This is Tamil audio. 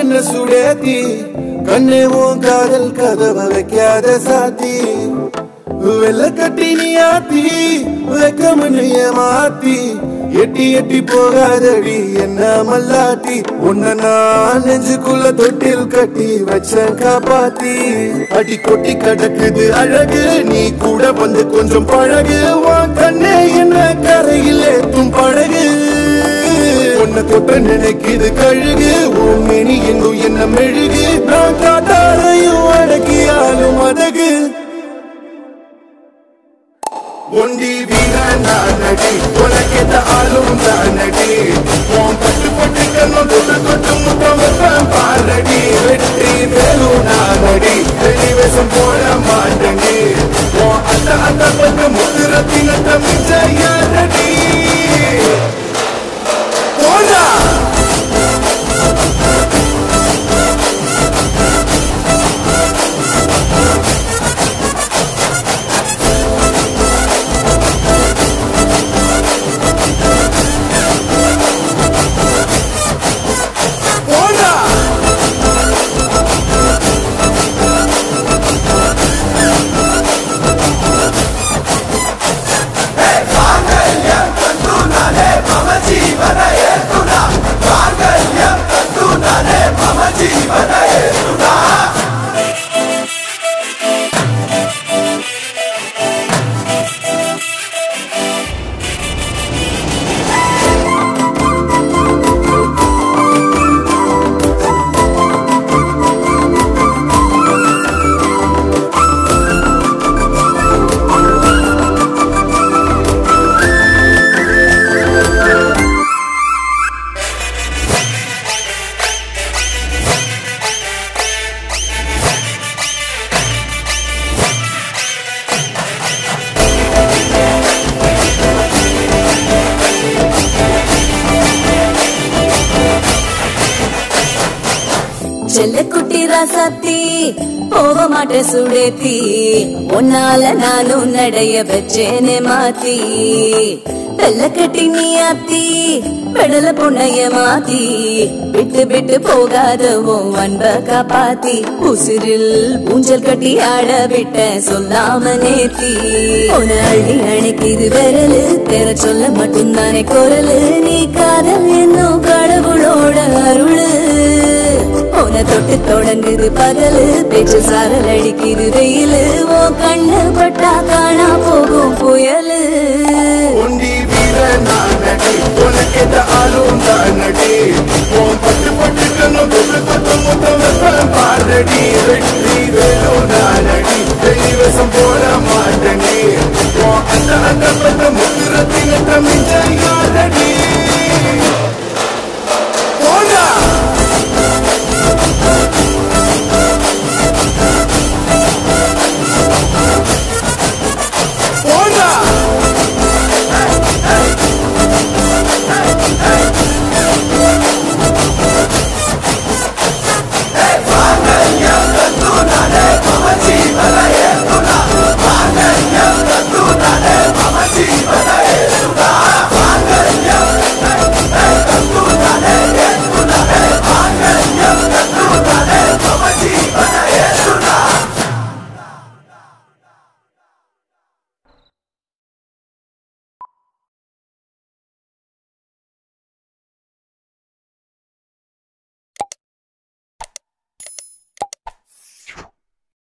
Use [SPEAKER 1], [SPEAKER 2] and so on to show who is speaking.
[SPEAKER 1] என்ன சுடேத்தி கண்ணே உன் காதல் கதவை வைக்காத சாத்தி வெள்ள கட்டி நீ ஆத்தி வெக்கமனு ஏமாத்தி எட்டி எட்டி போகாதடி என்ன மல்லாட்டி உன்ன நான் நெஞ்சுக்குள்ள தொட்டில் கட்டி வச்ச காப்பாத்தி அடி கொட்டி கடக்குது அழகு நீ கூட வந்து கொஞ்சம் பழகு உன் கண்ணே என்ன கரையில் ஏத்தும் பழகு உன்னை தொட்ட நினைக்குது கழுகு உன் மினி எங்கும் என்ன மெழுகு நான் காட்டாரையும் அடக்கியாலும் அதகு ஒண்டி வீரன் நானடி உனக்கேத்த ஆளும் தானடி உன் பட்டு பட்டு கண்ணும் தொட்டு தொட்டு முத்தம் வைப்பேன் பாரடி வெற்றி வேலும் நானடி வெளிவேசம் போட மாட்டடி உன் அந்த அந்த பட்டு முத்துரத்தின மிச்ச யாரடி போடா போடா
[SPEAKER 2] செல்லக்குட்டி ராசாத்தி போக மாட்டேன் சுடேத்தி உன்னால நானும் நடைய வச்சேனே மாத்தி வெள்ள கட்டி நீ ஆத்தி பெடல பொண்ணைய மாத்தி விட்டு விட்டு போகாத உன் அன்ப காப்பாத்தி உசிரில் ஊஞ்சல் கட்டி ஆட விட்ட சொல்லாம நேத்தி உன அள்ளி அணைக்குது விரலு தெர சொல்ல மட்டும்தானே குரலு நீ காதல் என்னும் கடவுளோட அருளு உன தொட்டு தொடங்குது பகலு பேச்சு சாரல் அடிக்குது வெயிலு ஓ கண்ணு பட்டா காணா போகும் புயலு
[SPEAKER 1] உண்டி வீரன் நானடி உனக்கேத்த ஆளும் தானடி உன் பட்டு பட்டு கண்ணும் தொட்டு தொட்டு முத்தம் வைப்பேன் பாரடி வெற்றி வேலும் நானடி வெளிவேசம் போட மாட்டேனி உன் அந்த அந்த பட்ட முத்திரத்தின மிஞ்ச